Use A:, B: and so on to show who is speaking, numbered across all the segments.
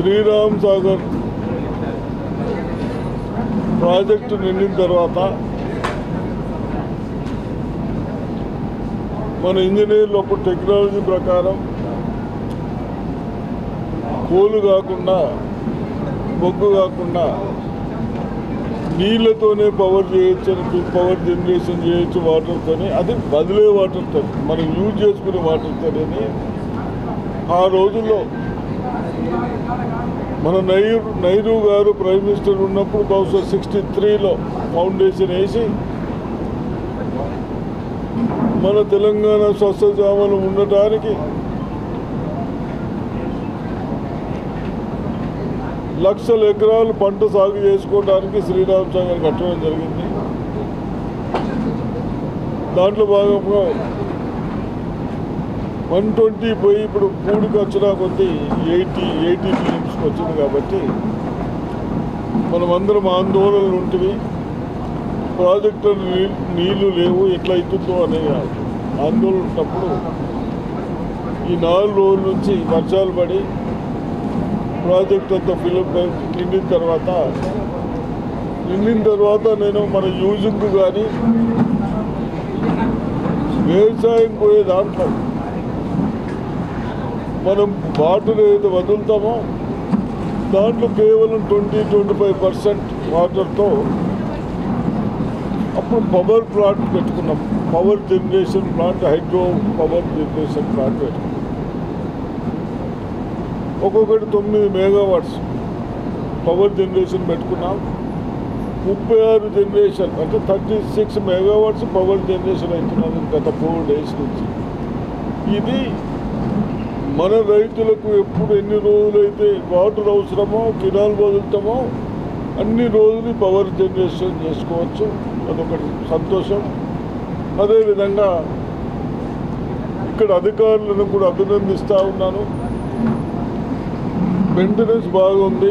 A: Sriram Sagar project నిండిన తర్వాత మన ఇంజనీర్లు అప్పుడు టెక్నాలజీ ప్రకారం కోలు కాకుండా బొగ్గు కాకుండా నీళ్ళతోనే పవర్ చేయొచ్చు అని పవర్ జనరేషన్ చేయొచ్చు వాటర్తోనే అది వదిలే వాటర్తో మనం యూజ్ చేసుకునే వాటర్తోనే ఆ రోజుల్లో మన నైరు నైరు గారు ప్రైమ్ మినిస్టర్ ఉన్నప్పుడు బహుశా సిక్స్టీ త్రీలో ఫౌండేషన్ వేసి మన తెలంగాణ స్వస్థజామలు ఉండటానికి లక్షల ఎకరాలు పంట సాగు చేసుకోవడానికి శ్రీరామ్ సాగర్ కట్టడం జరిగింది దాంట్లో భాగంగా వన్ ట్వంటీ పోయి ఇప్పుడు పూడికి వచ్చిన కొద్దీ ఎయిటీ ఎయిటీ టీమ్స్కి వచ్చింది కాబట్టి మనం అందరం ఆందోళనలు ఉంటుంది ప్రాజెక్టు నీ- నీళ్లు లేవు ఎట్లా అవుతుందో అనే ఆందోళన ఉన్నప్పుడు ఈ నాలుగు రోజుల నుంచి వర్షాలు పడి ప్రాజెక్ట్ అంతా ఫిలప్ నిండిన తర్వాత నిండిన తర్వాత నేను మన యూజింగ్ కానీ వ్యవసాయం పోయే దాంట్లో మనం వాటర్ ఏదైతే వదులుతామో దాంట్లో కేవలం ట్వంటీ ట్వంటీ ఫైవ్ పర్సెంట్ వాటర్తో అప్పుడు పవర్ ప్లాంట్ పెట్టుకున్నాం power generation plant hydro power generation plant పెట్టుకున్నాం ఒక్కొక్కటి తొమ్మిది మెగావాట్స్ పవర్ జనరేషన్ పెట్టుకున్నాం ముప్పై ఆరు జనరేషన్ అంటే thirty six megawatts power generation అవుతున్నది గత ఫోర్ డేస్ నుంచి ఇది మన రైతులకు ఎప్పుడు ఎన్ని రోజులైతే వాటర్ అవసరమో కినాల్ వదులుతామో అన్ని రోజులు పవర్ జనరేషన్ చేసుకోవచ్చు అదొకటి సంతోషం అదేవిధంగా ఇక్కడ అధికారులను కూడా అభినందిస్తూ ఉన్నాను మెయింటెనెన్స్ బాగుంది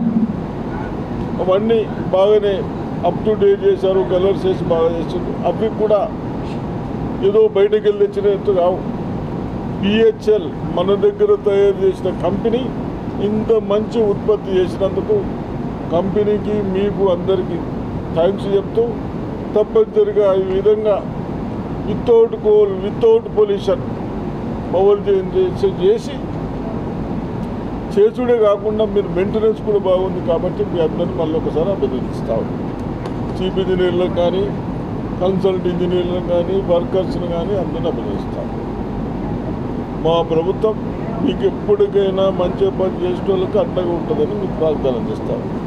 A: అవన్నీ బాగానే అప్ టు డేట్ చేశారు కలర్స్ వేసి బాగా చేశారు అవి కూడా ఏదో బయటకు వెళ్ళి తెచ్చినట్టు రావు పిహెచ్ఎల్ మన దగ్గర తయారు చేసిన కంపెనీ ఇంత మంచి ఉత్పత్తి చేసినందుకు కంపెనీకి మీకు అందరికీ థ్యాంక్స్ చెప్తూ తప్పనిసరిగా ఈ విధంగా without coal without pollution power generation చేసి చేసుడే కాకుండా మీరు మెయింటెనెన్స్ కూడా బాగుంది కాబట్టి మీ అందరిని మళ్ళీ ఒకసారి అభినందిస్తాం చీఫ్ ఇంజనీర్లకు కానీ కన్సల్ట్ ఇంజనీర్లను కానీ వర్కర్స్ని కానీ అందరిని అభినందిస్తాం మా ప్రభుత్వం మీకు ఎప్పటికైనా మంచి పని చేసిన వాళ్ళకి అండగా ఉంటుందని మీకు వాగ్దానం చేస్తాం